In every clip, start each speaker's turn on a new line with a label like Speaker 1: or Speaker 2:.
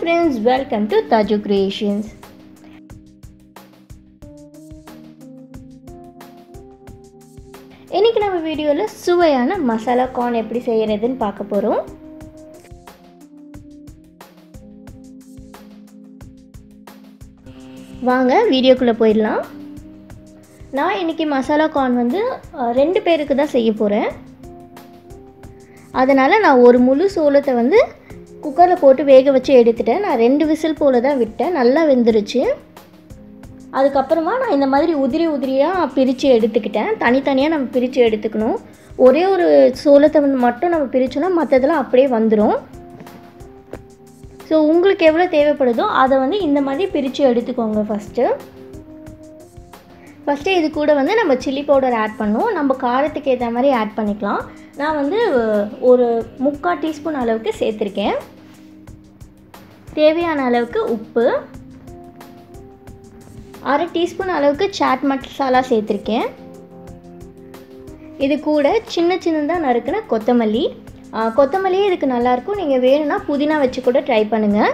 Speaker 1: friends welcome to Taju creations இன்றைக்கி நம்ம வீடியோவில் சுவையான மசாலா கார்ன் எப்படி செய்கிறதுன்னு பார்க்க போகிறோம் வாங்க வீடியோக்குள்ளே போயிடலாம் நான் இன்றைக்கி மசாலா கார்ன் வந்து அஹ், ரெண்டு பேருக்கு தான் செய்ய போகிறேன் அதனால் நான் ஒரு முழு சோளத்தை வந்து குக்கரில் போட்டு வேக வச்சு எடுத்துட்டேன் நான் ரெண்டு விசில் போல் தான் விட்டேன் நல்லா வெந்துருச்சு அதுக்கப்புறமா நான் இந்த மாதிரி உதிரி உதிரியாக பிரித்து எடுத்துக்கிட்டேன் தனித்தனியாக நம்ம பிரித்து எடுத்துக்கணும் ஒரே ஒரு சோளத்தை வந்து மட்டும் நம்ம பிரித்தோன்னா மற்றதெல்லாம் அப்படியே வந்துடும் ஸோ உங்களுக்கு எவ்வளோ தேவைப்படுதோ அதை வந்து இந்த மாதிரி பிரித்து எடுத்துக்கோங்க ஃபஸ்ட்டு ஃபஸ்ட்டு இது கூட வந்து நம்ம சில்லி பவுடர் ஆட் பண்ணோம் நம்ம காரத்துக்கு ஏற்ற மாதிரி ஆட் பண்ணிக்கலாம் நான் வந்து ஒரு முக்கால் டீஸ்பூன் அளவுக்கு சேர்த்துருக்கேன் தேவையான அளவுக்கு உப்பு அரை டீஸ்பூன் அளவுக்கு சாட் மசாலா சேர்த்துருக்கேன் இது கூட சின்ன சின்னதாக நறுக்கின கொத்தமல்லி ஆ, கொத்தமல்லியே இதுக்கு நல்லாயிருக்கும் நீங்கள் வேணும்னா புதினா வச்சு கூட ட்ரை பண்ணுங்கள்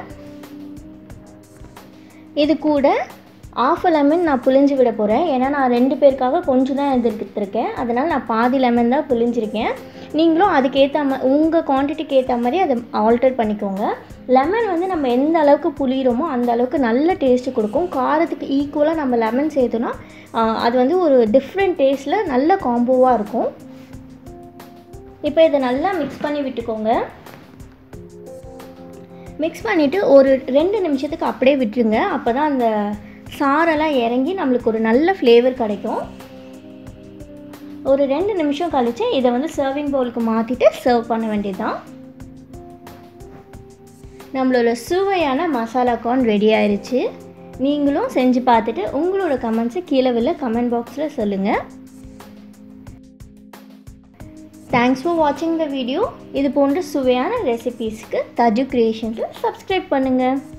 Speaker 1: இது கூட ஆஃப் லெமன் நான் புளிஞ்சு விட போகிறேன் ஏன்னா நான் ரெண்டு பேருக்காக கொஞ்சம் தான் எடுத்துருக்கேன் அதனால் நான் பாதி லெமன் தான் புளிஞ்சிருக்கேன் நீங்களும் அதுக்கேற்ற மா உங்கள் குவான்டிட்டிக்கு ஏற்ற மாதிரி அதை ஆல்டர் பண்ணிக்கோங்க லெமன் வந்து நம்ம எந்த அளவுக்கு புளிகிறோமோ அந்த அளவுக்கு நல்ல டேஸ்ட்டு கொடுக்கும் காரத்துக்கு ஈக்குவலாக நம்ம லெமன் சேர்த்தோன்னா ஆ, அது வந்து ஒரு டிஃப்ரெண்ட் டேஸ்ட்டில் நல்ல காம்போவாக இருக்கும் இப்போ இதை நல்லா மிக்ஸ் பண்ணி விட்டுக்கோங்க மிக்ஸ் பண்ணிவிட்டு ஒரு ரெண்டு நிமிஷத்துக்கு அப்படியே விட்டுருங்க அப்போ தான் அந்த சாரெல்லாம் இறங்கி நம்மளுக்கு ஒரு நல்ல ஃப்ளேவர் கிடைக்கும் ஒரு ரெண்டு நிமிஷம் கழித்து இதை வந்து சர்விங் பவுலுக்கு மாற்றிட்டு சர்வ் பண்ண வேண்டியதுதான் நம்மளோட சுவையான மசாலா கார்ன் ரெடி ஆயிருச்சு நீங்களும் செஞ்சு பார்த்துட்டு உங்களோட கமெண்ட்ஸை கீழே உள்ள கமெண்ட் பாக்ஸில் சொல்லுங்கள் தேங்க்ஸ் ஃபார் வாட்சிங் த வீடியோ இது போன்ற சுவையான ரெசிபீஸ்க்கு தஜு கிரியேஷன்ஸில் சப்ஸ்கிரைப் பண்ணுங்கள்